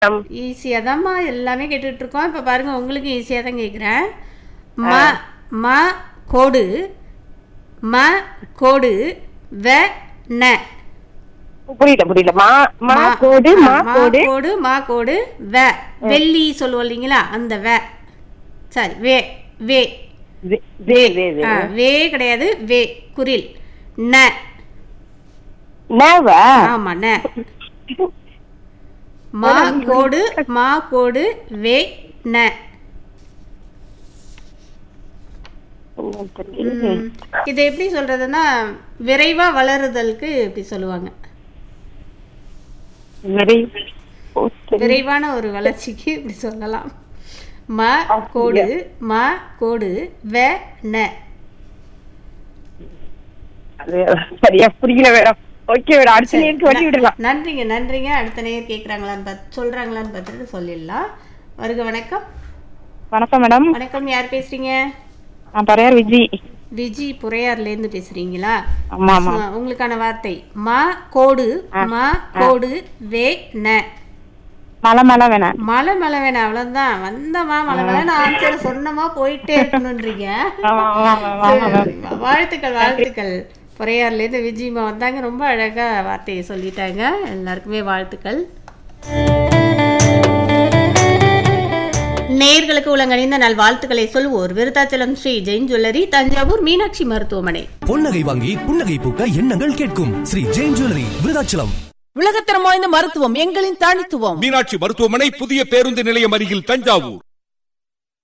Madam ஈஸியாக தான்மா எல்லாமே கேட்டுட்டு இருக்கோம் இப்போ பாருங்க உங்களுக்கு ஈஸியாக தான் கேட்குறேன் ம ம கோடு ம கோடு வ ந புரியல புரியல மா மா கோடு மா மா கோடு கோடு மா கோடு வ வெள்ளி சொல்லுவோம் இல்லைங்களா அந்த வ சரி வே வே வே- வே வே வே ஆ, வே கிடையாது வே குரில் ந நவா ஆமா ந மா கோடு மா கோடு வே ந ம். இது எப்படி சொல்றதுன்னா விரைவா வளருதலுக்கு இப்படி சொல்லுவாங்க வெரி ஓ, சரி. விரைவான ஒரு வளர்ச்சிக்கு இப்படி சொல்லலாம் ம கோடு ம கோடு வ ந அது சரியா புரியல மேடம் ஓகே மேடம் அடுத்த நேருக்கு வழி விடலாம் நன்றிங்க நன்றிங்க அடுத்த நேர் கேட்குறாங்களான்னு பார்த்து சொல்றாங்களான்னு பார்த்துட்டு சொல்லிடலாம் வருக வணக்கம் வணக்கம் மேடம் வணக்கம் யார் பேசுறீங்க நான் பரையார் விஜி விஜி புறையார்லேருந்து பேசுறீங்களா ஆமா ஆமா ஆ, உங்களுக்கான வார்த்தை ம கோடு ம கோடு வே ந மலை மலை வேணாம் மலை மலை வேணாம் அவ்வளவுதான் வந்தமா மலை மலைன்னு ஆன்சர் சொன்னமா போயிட்டே இருக்கணுன்றீங்க ஆமா, ஆமா, ஆமா, ஆமா, மேம். சரி, வாழ்த்துக்கள் வாழ்த்துக்கள் பொறையார்லேருந்து விஜயமா வந்தாங்க ரொம்ப அழகா வார்த்தையை சொல்லிட்டாங்க எல்லாருக்குமே வாழ்த்துக்கள் நேர்களுக்கு உலகணிந்த நல் வாழ்த்துக்களை சொல்வோர் விருத்தாச்சலம் ஸ்ரீ ஜெயின் ஜுவல்லரி தஞ்சாவூர் மீனாட்சி மருத்துவமனை பொன்னகை வாங்கி புன்னகை பூக்க எண்ணங்கள் கேட்கும் ஸ்ரீ ஜெயின் ஜுவல்லரி விருதாச்சலம் உலகத்தரம் வாய்ந்த மருத்துவம் எங்களின் தனித்துவம் மீனாட்சி மருத்துவமனை புதிய பேருந்து நிலையம் அருகில் தஞ்சாவூர்